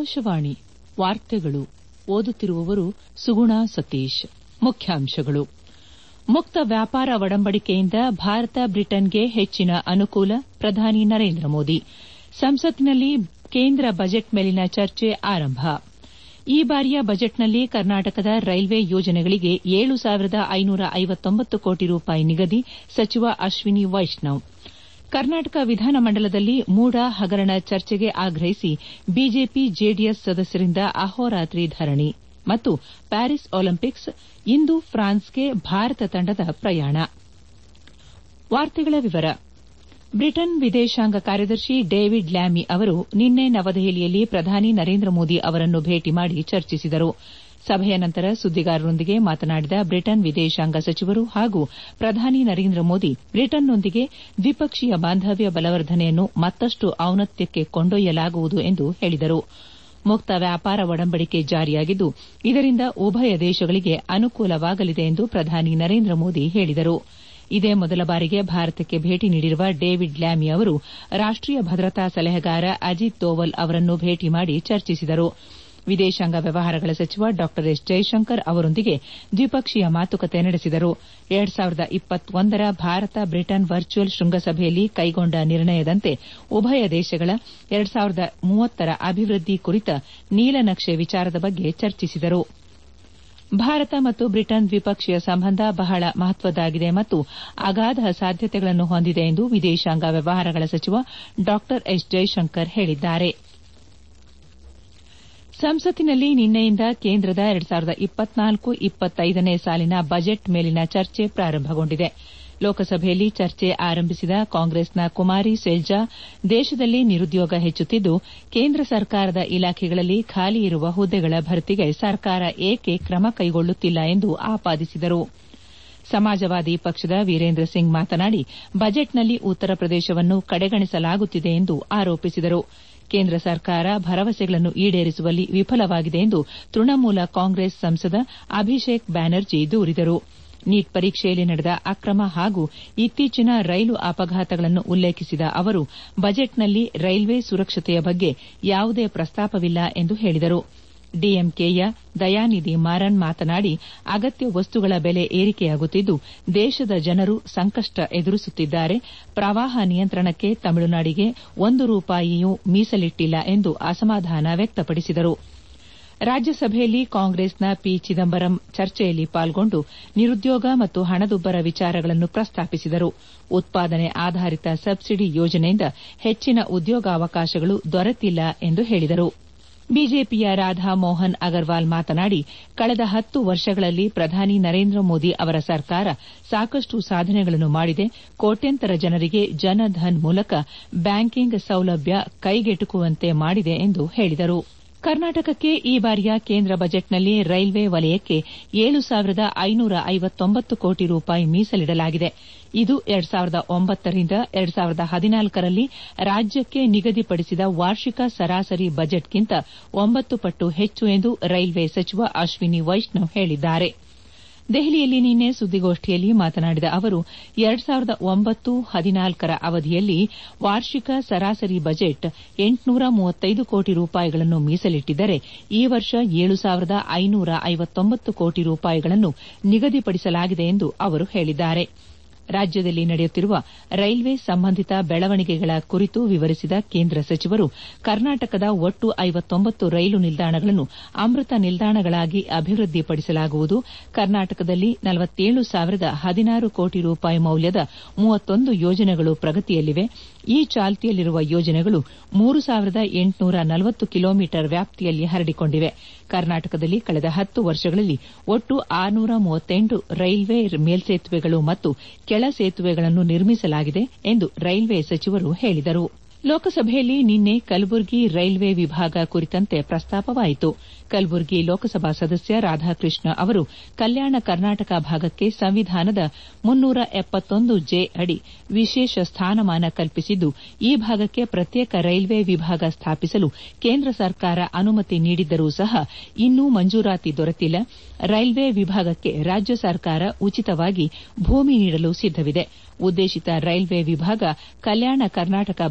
ಆಕಾಶವಾಣಿ ವಾರ್ತೆಗಳು ಓದುತ್ತಿರುವವರು ಸುಗುಣಾ ಸತೀಶ್ ಮುಖ್ಯಾಂಶಗಳು ಮುಕ್ತ ವ್ಯಾಪಾರ ಒಡಂಬಡಿಕೆಯಿಂದ ಭಾರತ ಬ್ರಿಟನ್ಗೆ ಹೆಚ್ಚಿನ ಅನುಕೂಲ ಪ್ರಧಾನಿ ನರೇಂದ್ರ ಮೋದಿ ಸಂಸತ್ತಿನಲ್ಲಿ ಕೇಂದ್ರ ಬಜೆಟ್ ಮೇಲಿನ ಚರ್ಚೆ ಆರಂಭ ಈ ಬಾರಿಯ ಬಜೆಟ್ನಲ್ಲಿ ಕರ್ನಾಟಕದ ರೈಲ್ವೆ ಯೋಜನೆಗಳಿಗೆ ಏಳು ಸಾವಿರದ ಐನೂರ ಐವತ್ತೊಂಬತ್ತು ಕೋಟಿ ರೂಪಾಯಿ ನಿಗದಿ ಸಚಿವ ಅಶ್ವಿನಿ ವೈಷ್ಣವ್ ಕರ್ನಾಟಕ ವಿಧಾನಮಂಡಲದಲ್ಲಿ ಮೂಡ ಹಗರಣ ಚರ್ಚೆಗೆ ಆಗ್ರಹಿಸಿ ಬಿಜೆಪಿ ಜೆಡಿಎಸ್ ಸದಸ್ಯರಿಂದ ಅಹೋರಾತ್ರಿ ಧರಣಿ ಮತ್ತು ಪ್ಯಾರಿಸ್ ಒಲಿಂಪಿಕ್ಸ್ ಇಂದು ಫ್ರಾನ್ಸ್ಗೆ ಭಾರತ ತಂಡದ ಪ್ರಯಾಣ ಬ್ರಿಟನ್ ವಿದೇಶಾಂಗ ಕಾರ್ಯದರ್ಶಿ ಡೇವಿಡ್ ಲ್ಯಾಮಿ ಅವರು ನಿನ್ನೆ ನವದೆಹಲಿಯಲ್ಲಿ ಪ್ರಧಾನಿ ನರೇಂದ್ರ ಮೋದಿ ಅವರನ್ನು ಭೇಟಿ ಮಾಡಿ ಚರ್ಚಿಸಿದರು ಸಭೆಯ ನಂತರ ಸುದ್ದಿಗಾರರೊಂದಿಗೆ ಮಾತನಾಡಿದ ಬ್ರಿಟನ್ ವಿದೇಶಾಂಗ ಸಚಿವರು ಹಾಗೂ ಪ್ರಧಾನಿ ನರೇಂದ್ರ ಮೋದಿ ಬ್ರಿಟನ್ನೊಂದಿಗೆ ದ್ವಿಪಕ್ಷೀಯ ಬಾಂಧವ್ಯ ಬಲವರ್ಧನೆಯನ್ನು ಮತ್ತಷ್ಟು ಔನ್ನತ್ಯಕ್ಕೆ ಕೊಂಡೊಯ್ಯಲಾಗುವುದು ಎಂದು ಹೇಳಿದರು ಮುಕ್ತ ವ್ಯಾಪಾರ ಒಡಂಬಡಿಕೆ ಜಾರಿಯಾಗಿದ್ದು ಇದರಿಂದ ಉಭಯ ದೇಶಗಳಿಗೆ ಅನುಕೂಲವಾಗಲಿದೆ ಎಂದು ಪ್ರಧಾನಿ ನರೇಂದ್ರ ಮೋದಿ ಹೇಳಿದರು ಇದೇ ಮೊದಲ ಬಾರಿಗೆ ಭಾರತಕ್ಕೆ ಭೇಟಿ ನೀಡಿರುವ ಡೇವಿಡ್ ಲ್ಯಾಮಿ ಅವರು ರಾಷ್ಟೀಯ ಭದ್ರತಾ ಸಲಹೆಗಾರ ಅಜಿತ್ ದೋವಲ್ ಅವರನ್ನು ಭೇಟಿ ಮಾಡಿ ಚರ್ಚಿಸಿದರು ವಿದೇಶಾಂಗ ವ್ಯವಹಾರಗಳ ಸಚಿವ ಡಾ ಎಸ್ ಜೈಶಂಕರ್ ಅವರೊಂದಿಗೆ ದ್ವಿಪಕ್ಷೀಯ ಮಾತುಕತೆ ನಡೆಸಿದರು ರ ಭಾರತ ಬ್ರಿಟನ್ ವರ್ಚುವಲ್ ಶೃಂಗಸಭೆಯಲ್ಲಿ ಕೈಗೊಂಡ ನಿರ್ಣಯದಂತೆ ಉಭಯ ದೇಶಗಳ ರ ಅಭಿವೃದ್ದಿ ಕುರಿತ ನೀಲನಕ್ಷೆ ವಿಚಾರದ ಬಗ್ಗೆ ಚರ್ಚಿಸಿದರು ಭಾರತ ಮತ್ತು ಬ್ರಿಟನ್ ದ್ವಿಪಕ್ಷೀಯ ಸಂಬಂಧ ಬಹಳ ಮಹತ್ವದ್ದಾಗಿದೆ ಮತ್ತು ಅಗಾಧ ಸಾಧ್ಯತೆಗಳನ್ನು ಹೊಂದಿದೆ ಎಂದು ವಿದೇಶಾಂಗ ವ್ಯವಹಾರಗಳ ಸಚಿವ ಡಾ ಎಸ್ ಜೈಶಂಕರ್ ಹೇಳಿದ್ದಾರೆ ಸಂಸತ್ತಿನಲ್ಲಿ ನಿನ್ನೆಯಿಂದ ಕೇಂದ್ರದ ನೇ ಸಾಲಿನ ಬಜೆಟ್ ಮೇಲಿನ ಚರ್ಚೆ ಪ್ರಾರಂಭಗೊಂಡಿದೆ ಲೋಕಸಭೆಯಲ್ಲಿ ಚರ್ಚೆ ಆರಂಭಿಸಿದ ಕಾಂಗ್ರೆಸ್ನ ಕುಮಾರಿ ಸೆಲ್ಜಾ ದೇಶದಲ್ಲಿ ನಿರುದ್ಯೋಗ ಹೆಚ್ಚುತ್ತಿದ್ದು ಕೇಂದ್ರ ಸರ್ಕಾರದ ಇಲಾಖೆಗಳಲ್ಲಿ ಖಾಲಿ ಇರುವ ಹುದ್ದೆಗಳ ಭರ್ತಿಗೆ ಸರ್ಕಾರ ಏಕೆ ಕ್ರಮ ಕೈಗೊಳ್ಳುತ್ತಿಲ್ಲ ಎಂದು ಆಪಾದಿಸಿದರು ಸಮಾಜವಾದಿ ಪಕ್ಷದ ವೀರೇಂದ್ರ ಸಿಂಗ್ ಮಾತನಾಡಿ ಬಜೆಟ್ನಲ್ಲಿ ಉತ್ತರ ಪ್ರದೇಶವನ್ನು ಕಡೆಗಣಿಸಲಾಗುತ್ತಿದೆ ಎಂದು ಆರೋಪಿಸಿದರು ಕೇಂದ್ರ ಸರ್ಕಾರ ಭರವಸೆಗಳನ್ನು ಈಡೇರಿಸುವಲ್ಲಿ ವಿಫಲವಾಗಿದೆ ಎಂದು ತೃಣಮೂಲ ಕಾಂಗ್ರೆಸ್ ಸಂಸದ ಅಭಿಷೇಕ್ ಬ್ಯಾನರ್ಜಿ ದೂರಿದರು ನೀಟ್ ಪರೀಕ್ಷೆಯಲ್ಲಿ ನಡೆದ ಅಕ್ರಮ ಹಾಗೂ ಇತ್ತೀಚಿನ ರೈಲು ಅಪಘಾತಗಳನ್ನು ಉಲ್ಲೇಖಿಸಿದ ಅವರು ಬಜೆಟ್ನಲ್ಲಿ ರೈಲ್ವೆ ಸುರಕ್ಷತೆಯ ಬಗ್ಗೆ ಯಾವುದೇ ಪ್ರಸ್ತಾಪವಿಲ್ಲ ಎಂದು ಹೇಳಿದರು ಡಿಎಂಕೆಯ ದಯಾನಿಧಿ ಮಾರನ್ ಮಾತನಾಡಿ ಅಗತ್ಯ ವಸ್ತುಗಳ ಬೆಲೆ ಏರಿಕೆಯಾಗುತ್ತಿದ್ದು ದೇಶದ ಜನರು ಸಂಕಷ್ಟ ಎದುರಿಸುತ್ತಿದ್ದಾರೆ ಪ್ರವಾಹ ನಿಯಂತ್ರಣಕ್ಕೆ ತಮಿಳುನಾಡಿಗೆ ಒಂದು ರೂಪಾಯಿಯೂ ಮೀಸಲಿಟ್ಟಿಲ್ಲ ಎಂದು ಅಸಮಾಧಾನ ವ್ಯಕ್ತಪಡಿಸಿದರು ರಾಜ್ಯಸಭೆಯಲ್ಲಿ ಕಾಂಗ್ರೆಸ್ನ ಪಿ ಚಿದಂಬರಂ ಚರ್ಚೆಯಲ್ಲಿ ಪಾಲ್ಗೊಂಡು ನಿರುದ್ಯೋಗ ಮತ್ತು ಹಣದುಬ್ಬರ ವಿಚಾರಗಳನ್ನು ಪ್ರಸ್ತಾಪಿಸಿದರು ಉತ್ಪಾದನೆ ಆಧಾರಿತ ಸಬ್ಸಿಡಿ ಯೋಜನೆಯಿಂದ ಹೆಚ್ಚಿನ ಉದ್ಯೋಗಾವಕಾಶಗಳು ದೊರೆತಿಲ್ಲ ಎಂದು ಹೇಳಿದರು ಬಿಜೆಪಿಯ ರಾಧಾ ಮೋಹನ್ ಅಗರ್ವಾಲ್ ಮಾತನಾಡಿ ಕಳೆದ ಹತ್ತು ವರ್ಷಗಳಲ್ಲಿ ಪ್ರಧಾನಿ ನರೇಂದ್ರ ಮೋದಿ ಅವರ ಸರ್ಕಾರ ಸಾಕಷ್ಟು ಸಾಧನೆಗಳನ್ನು ಮಾಡಿದೆ ಕೋಟ್ಯಂತರ ಜನರಿಗೆ ಜನಧನ್ ಮೂಲಕ ಬ್ಯಾಂಕಿಂಗ್ ಸೌಲಭ್ಯ ಕೈಗೆಟುಕುವಂತೆ ಮಾಡಿದೆ ಎಂದು ಹೇಳಿದರು ಕರ್ನಾಟಕಕ್ಕೆ ಈ ಬಾರಿಯ ಕೇಂದ್ರ ಬಜೆಟ್ನಲ್ಲಿ ರೈಲ್ವೆ ವಲಯಕ್ಕೆ ಏಳು ಸಾವಿರದ ಐನೂರ ಐವತ್ತೊಂಬತ್ತು ಕೋಟಿ ರೂಪಾಯಿ ಮೀಸಲಿಡಲಾಗಿದೆ ಇದು ರಿಂದ ರಲ್ಲಿ ರಾಜ್ಯಕ್ಕೆ ನಿಗದಿಪಡಿಸಿದ ವಾರ್ಷಿಕ ಸರಾಸರಿ ಬಜೆಟ್ಗಿಂತ ಒಂಬತ್ತು ಪಟ್ಟು ಹೆಚ್ಚು ಎಂದು ರೈಲ್ವೆ ಸಚಿವ ಅಶ್ವಿನಿ ವೈಷ್ಣವ್ ಹೇಳಿದ್ದಾರೆ ದೆಹಲಿಯಲ್ಲಿ ನಿನ್ನೆ ಸುದ್ದಿಗೋಷ್ಠಿಯಲ್ಲಿ ಮಾತನಾಡಿದ ಅವರು ರ ಅವಧಿಯಲ್ಲಿ ವಾರ್ಷಿಕ ಸರಾಸರಿ ಬಜೆಟ್ ಎಂಟುನೂರ ಮೂವತ್ತೈದು ಕೋಟಿ ರೂಪಾಯಿಗಳನ್ನು ಮೀಸಲಿಟ್ಟಿದ್ದರೆ ಈ ವರ್ಷ ಏಳು ಸಾವಿರದ ಐನೂರ ಐವತ್ತೊಂಬತ್ತು ಕೋಟಿ ರೂಪಾಯಿಗಳನ್ನು ನಿಗದಿಪಡಿಸಲಾಗಿದೆ ಎಂದು ಅವರು ಹೇಳಿದ್ದಾರೆ ರಾಜ್ಯದಲ್ಲಿ ನಡೆಯುತ್ತಿರುವ ರೈಲ್ವೆ ಸಂಬಂಧಿತ ಬೆಳವಣಿಗೆಗಳ ಕುರಿತು ವಿವರಿಸಿದ ಕೇಂದ್ರ ಸಚಿವರು ಕರ್ನಾಟಕದ ಒಟ್ಟು ಐವತ್ತೊಂಬತ್ತು ರೈಲು ನಿಲ್ದಾಣಗಳನ್ನು ಅಮೃತ ನಿಲ್ದಾಣಗಳಾಗಿ ಅಭಿವೃದ್ದಿಪಡಿಸಲಾಗುವುದು ಕರ್ನಾಟಕದಲ್ಲಿ ನಲವತ್ತೇಳು ಸಾವಿರದ ಹದಿನಾರು ಕೋಟಿ ರೂಪಾಯಿ ಮೌಲ್ಯದ ಮೂವತ್ತೊಂದು ಯೋಜನೆಗಳು ಪ್ರಗತಿಯಲ್ಲಿವೆ ಈ ಚಾಲ್ತಿಯಲ್ಲಿರುವ ಯೋಜನೆಗಳು ಮೂರು ಸಾವಿರದ ಎಂಟುನೂರ ನಲವತ್ತು ಕಿಲೋಮೀಟರ್ ವ್ಯಾಪ್ತಿಯಲ್ಲಿ ಹರಡಿಕೊಂಡಿವೆ ಕರ್ನಾಟಕದಲ್ಲಿ ಕಳೆದ ಹತ್ತು ವರ್ಷಗಳಲ್ಲಿ ಒಟ್ಟು ಆರುನೂರ ಮೂವತ್ತೆಂಟು ರೈಲ್ವೆ ಮೇಲ್ಸೇತುವೆಗಳು ಮತ್ತು ಕೆಳ ಸೇತುವೆಗಳನ್ನು ನಿರ್ಮಿಸಲಾಗಿದೆ ಎಂದು ರೈಲ್ವೆ ಸಚಿವರು ಹೇಳಿದರು ಲೋಕಸಭೆಯಲ್ಲಿ ನಿನ್ನೆ ಕಲಬುರಗಿ ರೈಲ್ವೆ ವಿಭಾಗ ಕುರಿತಂತೆ ಪ್ರಸ್ತಾಪವಾಯಿತು ಕಲಬುರಗಿ ಲೋಕಸಭಾ ಸದಸ್ಯ ರಾಧಾಕೃಷ್ಣ ಅವರು ಕಲ್ಯಾಣ ಕರ್ನಾಟಕ ಭಾಗಕ್ಕೆ ಸಂವಿಧಾನದ ಮುನ್ನೂರ ಎಪ್ಪತ್ತೊಂದು ಜೆ ಅಡಿ ವಿಶೇಷ ಸ್ಥಾನಮಾನ ಕಲ್ಪಿಸಿದ್ದು ಈ ಭಾಗಕ್ಕೆ ಪ್ರತ್ಯೇಕ ರೈಲ್ವೆ ವಿಭಾಗ ಸ್ಥಾಪಿಸಲು ಕೇಂದ್ರ ಸರ್ಕಾರ ಅನುಮತಿ ನೀಡಿದ್ದರೂ ಸಹ ಇನ್ನೂ ಮಂಜೂರಾತಿ ದೊರೆತಿಲ್ಲ ರೈಲ್ವೆ ವಿಭಾಗಕ್ಕೆ ರಾಜ್ಯ ಸರ್ಕಾರ ಉಚಿತವಾಗಿ ಭೂಮಿ ನೀಡಲು ಸಿದ್ದವಿದೆ ಉದ್ದೇಶಿತ ರೈಲ್ವೆ ವಿಭಾಗ ಕಲ್ಯಾಣ ಕರ್ನಾಟಕ ಭಾಗಕ್ಕೆ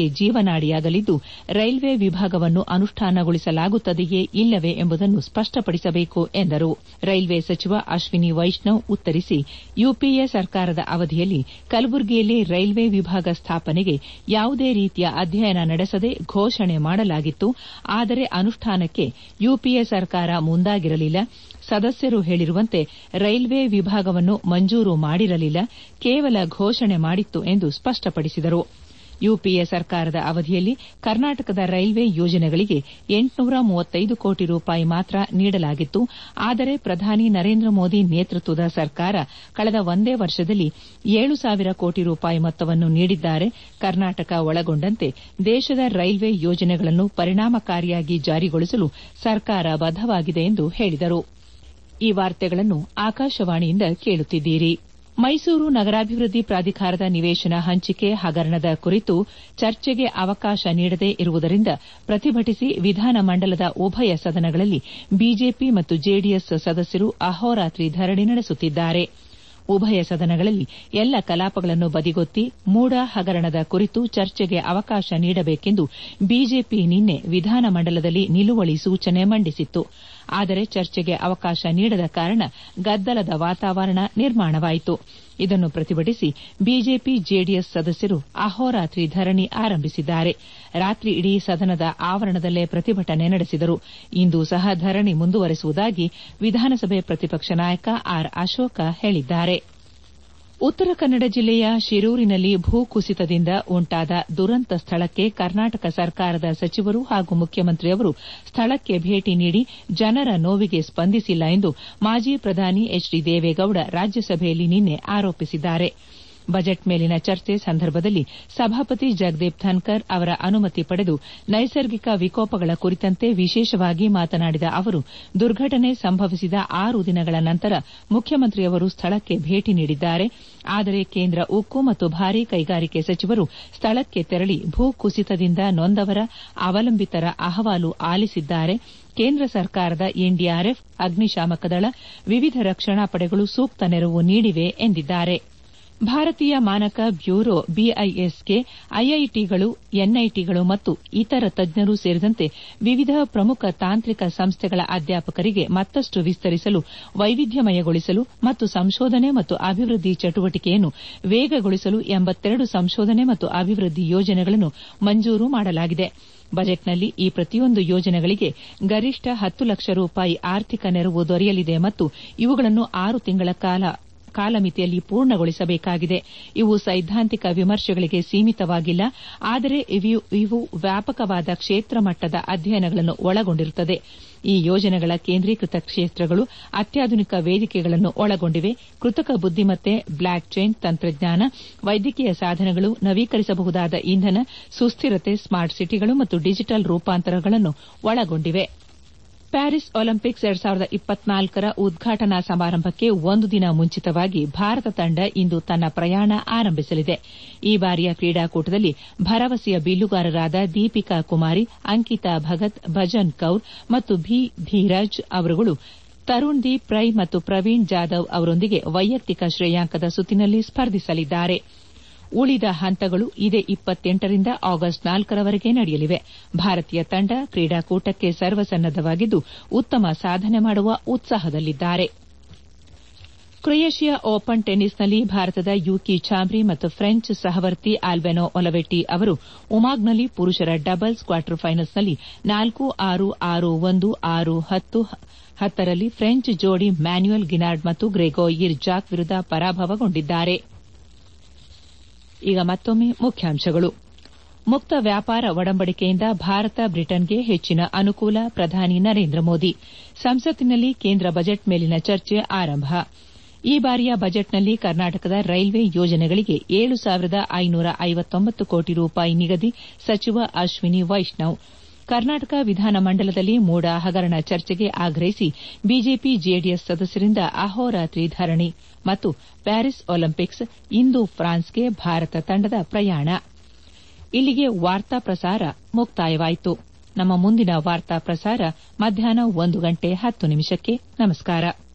ಜೀವನಾಡಿಯಾಗಲಿದ್ದು ರೈಲ್ವೆ ವಿಭಾಗವನ್ನು ಅನುಷ್ಠಾನಗೊಳಿಸಲಾಗುತ್ತದೆಯೇ ಇಲ್ಲವೇ ಎಂಬುದನ್ನು ಸ್ಪಷ್ಟಪಡಿಸಬೇಕು ಎಂದರು ರೈಲ್ವೆ ಸಚಿವ ಅಶ್ವಿನಿ ವೈಷ್ಣವ್ ಉತ್ತರಿಸಿ ಯುಪಿಎ ಸರ್ಕಾರದ ಅವಧಿಯಲ್ಲಿ ಕಲಬುರಗಿಯಲ್ಲಿ ರೈಲ್ವೆ ವಿಭಾಗ ಸ್ಥಾಪನೆಗೆ ಯಾವುದೇ ರೀತಿಯ ಅಧ್ಯಯನ ನಡೆಸದೆ ಘೋಷಣೆ ಮಾಡಲಾಗಿತ್ತು ಆದರೆ ಅನುಷ್ಠಾನಕ್ಕೆ ಯುಪಿಎ ಸರ್ಕಾರ ಮುಂದಾಗಿರಲಿಲ್ಲ ಸದಸ್ಯರು ಹೇಳಿರುವಂತೆ ರೈಲ್ವೆ ವಿಭಾಗವನ್ನು ಮಂಜೂರು ಮಾಡಿರಲಿಲ್ಲ ಕೇವಲ ಘೋಷಣೆ ಮಾಡಿತ್ತು ಎಂದು ಸ್ಪಷ್ಟಪಡಿಸಿದರು ಯುಪಿಎ ಸರ್ಕಾರದ ಅವಧಿಯಲ್ಲಿ ಕರ್ನಾಟಕದ ರೈಲ್ವೆ ಯೋಜನೆಗಳಿಗೆ ಎಂಟುನೂರ ಮೂವತ್ತೈದು ಕೋಟಿ ರೂಪಾಯಿ ಮಾತ್ರ ನೀಡಲಾಗಿತ್ತು ಆದರೆ ಪ್ರಧಾನಿ ನರೇಂದ್ರ ಮೋದಿ ನೇತೃತ್ವದ ಸರ್ಕಾರ ಕಳೆದ ಒಂದೇ ವರ್ಷದಲ್ಲಿ ಏಳು ಸಾವಿರ ಕೋಟಿ ರೂಪಾಯಿ ಮೊತ್ತವನ್ನು ನೀಡಿದ್ದಾರೆ ಕರ್ನಾಟಕ ಒಳಗೊಂಡಂತೆ ದೇಶದ ರೈಲ್ವೆ ಯೋಜನೆಗಳನ್ನು ಪರಿಣಾಮಕಾರಿಯಾಗಿ ಜಾರಿಗೊಳಿಸಲು ಸರ್ಕಾರ ಬದ್ದವಾಗಿದೆ ಎಂದು ಹೇಳಿದರು ಈ ವಾರ್ತೆಗಳನ್ನು ಆಕಾಶವಾಣಿಯಿಂದ ಕೇಳುತ್ತಿದ್ದೀರಿ ಮೈಸೂರು ನಗರಾಭಿವೃದ್ಧಿ ಪ್ರಾಧಿಕಾರದ ನಿವೇಶನ ಹಂಚಿಕೆ ಹಗರಣದ ಕುರಿತು ಚರ್ಚೆಗೆ ಅವಕಾಶ ನೀಡದೇ ಇರುವುದರಿಂದ ಪ್ರತಿಭಟಿಸಿ ವಿಧಾನಮಂಡಲದ ಉಭಯ ಸದನಗಳಲ್ಲಿ ಬಿಜೆಪಿ ಮತ್ತು ಜೆಡಿಎಸ್ ಸದಸ್ಯರು ಅಹೋರಾತ್ರಿ ಧರಣಿ ನಡೆಸುತ್ತಿದ್ದಾರೆ ಉಭಯ ಸದನಗಳಲ್ಲಿ ಎಲ್ಲ ಕಲಾಪಗಳನ್ನು ಬದಿಗೊತ್ತಿ ಮೂಡ ಹಗರಣದ ಕುರಿತು ಚರ್ಚೆಗೆ ಅವಕಾಶ ನೀಡಬೇಕೆಂದು ಬಿಜೆಪಿ ನಿನ್ನೆ ವಿಧಾನಮಂಡಲದಲ್ಲಿ ನಿಲುವಳಿ ಸೂಚನೆ ಮಂಡಿಸಿತ್ತು ಆದರೆ ಚರ್ಚೆಗೆ ಅವಕಾಶ ನೀಡದ ಕಾರಣ ಗದ್ದಲದ ವಾತಾವರಣ ನಿರ್ಮಾಣವಾಯಿತು ಇದನ್ನು ಪ್ರತಿಭಟಿಸಿ ಬಿಜೆಪಿ ಜೆಡಿಎಸ್ ಸದಸ್ಯರು ಅಹೋರಾತ್ರಿ ಧರಣಿ ಆರಂಭಿಸಿದ್ದಾರೆ ರಾತ್ರಿಯಿಡೀ ಸದನದ ಆವರಣದಲ್ಲೇ ಪ್ರತಿಭಟನೆ ನಡೆಸಿದರು ಇಂದು ಸಹ ಧರಣಿ ಮುಂದುವರೆಸುವುದಾಗಿ ವಿಧಾನಸಭೆ ಪ್ರತಿಪಕ್ಷ ನಾಯಕ ಆರ್ ಅಶೋಕ ಹೇಳಿದ್ದಾರೆ ಉತ್ತರ ಕನ್ನಡ ಜಿಲ್ಲೆಯ ಶಿರೂರಿನಲ್ಲಿ ಭೂಕುಸಿತದಿಂದ ಉಂಟಾದ ದುರಂತ ಸ್ಥಳಕ್ಕೆ ಕರ್ನಾಟಕ ಸರ್ಕಾರದ ಸಚಿವರು ಹಾಗೂ ಮುಖ್ಯಮಂತ್ರಿಯವರು ಸ್ಥಳಕ್ಕೆ ಭೇಟಿ ನೀಡಿ ಜನರ ನೋವಿಗೆ ಸ್ಪಂದಿಸಿಲ್ಲ ಎಂದು ಮಾಜಿ ಪ್ರಧಾನಿ ಎಚ್ ಡಿ ದೇವೇಗೌಡ ರಾಜ್ಯಸಭೆಯಲ್ಲಿ ನಿನ್ನೆ ಆರೋಪಿಸಿದ್ದಾರೆ ಬಜೆಟ್ ಮೇಲಿನ ಚರ್ಚೆ ಸಂದರ್ಭದಲ್ಲಿ ಸಭಾಪತಿ ಜಗದೀಪ್ ಧನ್ಕರ್ ಅವರ ಅನುಮತಿ ಪಡೆದು ನೈಸರ್ಗಿಕ ವಿಕೋಪಗಳ ಕುರಿತಂತೆ ವಿಶೇಷವಾಗಿ ಮಾತನಾಡಿದ ಅವರು ದುರ್ಘಟನೆ ಸಂಭವಿಸಿದ ಆರು ದಿನಗಳ ನಂತರ ಮುಖ್ಯಮಂತ್ರಿಯವರು ಸ್ಥಳಕ್ಕೆ ಭೇಟಿ ನೀಡಿದ್ದಾರೆ ಆದರೆ ಕೇಂದ್ರ ಉಕ್ಕು ಮತ್ತು ಭಾರೀ ಕೈಗಾರಿಕೆ ಸಚಿವರು ಸ್ಥಳಕ್ಕೆ ತೆರಳಿ ಭೂಕುಸಿತದಿಂದ ನೊಂದವರ ಅವಲಂಬಿತರ ಅಹವಾಲು ಆಲಿಸಿದ್ದಾರೆ ಕೇಂದ್ರ ಸರ್ಕಾರದ ಎನ್ಡಿಆರ್ಎಫ್ ಅಗ್ನಿಶಾಮಕ ದಳ ವಿವಿಧ ರಕ್ಷಣಾ ಪಡೆಗಳು ಸೂಕ್ತ ನೆರವು ನೀಡಿವೆ ಎಂದಿದ್ದಾರೆ ಭಾರತೀಯ ಮಾನಕ ಬ್ಯೂರೋ ಬಿಐಎಸ್ಗೆ ಐಐಟಿಗಳು ಎನ್ಐಟಿಗಳು ಮತ್ತು ಇತರ ತಜ್ಞರು ಸೇರಿದಂತೆ ವಿವಿಧ ಪ್ರಮುಖ ತಾಂತ್ರಿಕ ಸಂಸ್ಥೆಗಳ ಅಧ್ಯಾಪಕರಿಗೆ ಮತ್ತಷ್ಟು ವಿಸ್ತರಿಸಲು ವೈವಿಧ್ಯಮಯಗೊಳಿಸಲು ಮತ್ತು ಸಂಶೋಧನೆ ಮತ್ತು ಅಭಿವೃದ್ಧಿ ಚಟುವಟಿಕೆಯನ್ನು ವೇಗಗೊಳಿಸಲು ಎಂಬತ್ತೆರಡು ಸಂಶೋಧನೆ ಮತ್ತು ಅಭಿವೃದ್ಧಿ ಯೋಜನೆಗಳನ್ನು ಮಂಜೂರು ಮಾಡಲಾಗಿದೆ ಬಜೆಟ್ನಲ್ಲಿ ಈ ಪ್ರತಿಯೊಂದು ಯೋಜನೆಗಳಿಗೆ ಗರಿಷ್ಠ ಹತ್ತು ಲಕ್ಷ ರೂಪಾಯಿ ಆರ್ಥಿಕ ನೆರವು ದೊರೆಯಲಿದೆ ಮತ್ತು ಇವುಗಳನ್ನು ಆರು ತಿಂಗಳ ಕಾಲ ಕಾಲಮಿತಿಯಲ್ಲಿ ಪೂರ್ಣಗೊಳಿಸಬೇಕಾಗಿದೆ ಇವು ಸೈದ್ಧಾಂತಿಕ ವಿಮರ್ಶೆಗಳಿಗೆ ಸೀಮಿತವಾಗಿಲ್ಲ ಆದರೆ ಇವು ವ್ಯಾಪಕವಾದ ಕ್ಷೇತ್ರ ಮಟ್ಟದ ಅಧ್ಯಯನಗಳನ್ನು ಒಳಗೊಂಡಿರುತ್ತದೆ ಈ ಯೋಜನೆಗಳ ಕೇಂದ್ರೀಕೃತ ಕ್ಷೇತ್ರಗಳು ಅತ್ಯಾಧುನಿಕ ವೇದಿಕೆಗಳನ್ನು ಒಳಗೊಂಡಿವೆ ಕೃತಕ ಬುದ್ದಿಮತ್ತೆ ಬ್ಲಾಕ್ ಚೈನ್ ತಂತ್ರಜ್ಞಾನ ವೈದ್ಯಕೀಯ ಸಾಧನಗಳು ನವೀಕರಿಸಬಹುದಾದ ಇಂಧನ ಸುಸ್ಥಿರತೆ ಸ್ಮಾರ್ಟ್ ಸಿಟಿಗಳು ಮತ್ತು ಡಿಜಿಟಲ್ ರೂಪಾಂತರಗಳನ್ನು ಒಳಗೊಂಡಿವೆ ಪ್ಯಾರಿಸ್ ಒಲಿಂಪಿಕ್ಸ್ ಎರಡ್ ಸಾವಿರದ ಇಪ್ಪತ್ನಾಲ್ಕರ ಉದ್ಘಾಟನಾ ಸಮಾರಂಭಕ್ಕೆ ಒಂದು ದಿನ ಮುಂಚಿತವಾಗಿ ಭಾರತ ತಂಡ ಇಂದು ತನ್ನ ಪ್ರಯಾಣ ಆರಂಭಿಸಲಿದೆ ಈ ಬಾರಿಯ ಕ್ರೀಡಾಕೂಟದಲ್ಲಿ ಭರವಸೆಯ ಬಿಲ್ಲುಗಾರರಾದ ದೀಪಿಕಾ ಕುಮಾರಿ ಅಂಕಿತಾ ಭಗತ್ ಭಜನ್ ಕೌರ್ ಮತ್ತು ಭಿ ಧೀರಜ್ ಅವರುಗಳು ತರುಣ್ ದೀಪ್ ರೈ ಮತ್ತು ಪ್ರವೀಣ್ ಜಾಧವ್ ಅವರೊಂದಿಗೆ ವೈಯಕ್ತಿಕ ಶ್ರೇಯಾಂಕದ ಸುತ್ತಿನಲ್ಲಿ ಸ್ಪರ್ಧಿಸಲಿದ್ದಾರೆ ಉಳಿದ ಹಂತಗಳು ಇದೇ ಇಪ್ಪತ್ತೆಂಟರಿಂದ ಆಗಸ್ಟ್ ನಾಲ್ಕರವರೆಗೆ ನಡೆಯಲಿವೆ ಭಾರತೀಯ ತಂಡ ಕ್ರೀಡಾಕೂಟಕ್ಕೆ ಸರ್ವಸನ್ನದ್ದವಾಗಿದ್ದು ಉತ್ತಮ ಸಾಧನೆ ಮಾಡುವ ಉತ್ಸಾಹದಲ್ಲಿದ್ದಾರೆ ಕ್ರೊಯೇಷಿಯಾ ಓಪನ್ ಟೆನ್ನಿಸ್ನಲ್ಲಿ ಭಾರತದ ಯೂಕಿ ಚಾಮ್ರಿ ಮತ್ತು ಫ್ರೆಂಚ್ ಸಹವರ್ತಿ ಆಲ್ಬೆನೋ ಒಲವೆಟ್ಟಿ ಅವರು ಉಮಾಗ್ನಲ್ಲಿ ಪುರುಷರ ಡಬಲ್ಸ್ ಕ್ವಾರ್ಟರ್ ಫೈನಲ್ಸ್ನಲ್ಲಿ ನಾಲ್ಕು ಆರು ಆರು ಒಂದು ಆರು ಹತ್ತು ಹತ್ತರಲ್ಲಿ ಫ್ರೆಂಚ್ ಜೋಡಿ ಮ್ಯಾನ್ಯುಯಲ್ ಗಿನಾರ್ಡ್ ಮತ್ತು ಗ್ರೆಗೋಯಿರ್ ಜಾಕ್ ವಿರುದ್ದ ಪರಾಭವಗೊಂಡಿದ್ದಾರೆ ಈಗ ಮತ್ತೊಮ್ಮೆ ಮುಖ್ಯಾಂಶಗಳು ಮುಕ್ತ ವ್ಯಾಪಾರ ಒಡಂಬಡಿಕೆಯಿಂದ ಭಾರತ ಬ್ರಿಟನ್ಗೆ ಹೆಚ್ಚಿನ ಅನುಕೂಲ ಪ್ರಧಾನಿ ನರೇಂದ್ರ ಮೋದಿ ಸಂಸತ್ತಿನಲ್ಲಿ ಕೇಂದ್ರ ಬಜೆಟ್ ಮೇಲಿನ ಚರ್ಚೆ ಆರಂಭ ಈ ಬಾರಿಯ ಬಜೆಟ್ನಲ್ಲಿ ಕರ್ನಾಟಕದ ರೈಲ್ವೆ ಯೋಜನೆಗಳಿಗೆ ಏಳು ಸಾವಿರದ ಐನೂರ ಐವತ್ತೊಂಬತ್ತು ಕೋಟಿ ರೂಪಾಯಿ ನಿಗದಿ ಸಚಿವ ಅಶ್ವಿನಿ ವೈಷ್ಣವ್ ಕರ್ನಾಟಕ ವಿಧಾನಮಂಡಲದಲ್ಲಿ ಮೂಡ ಹಗರಣ ಚರ್ಚೆಗೆ ಆಗ್ರಹಿಸಿ ಬಿಜೆಪಿ ಜೆಡಿಎಸ್ ಸದಸ್ಯರಿಂದ ಅಹೋರಾತ್ರಿ ಧರಣಿ ಮತ್ತು ಪ್ಯಾರಿಸ್ ಒಲಿಂಪಿಕ್ಸ್ ಇಂದು ಫ್ರಾನ್ಸ್ಗೆ ಭಾರತ ತಂಡದ ಪ್ರಯಾಣ ಇಲ್ಲಿಗೆ ವಾರ್ತಾ ಪ್ರಸಾರ ಮುಕ್ತಾಯವಾಯಿತು ನಮ್ಮ ಮುಂದಿನ ವಾರ್ತಾ ಪ್ರಸಾರ ಮಧ್ಯಾಹ್ನ ಒಂದು ಗಂಟೆ ಹತ್ತು ನಿಮಿಷಕ್ಕೆ ನಮಸ್ಕಾರ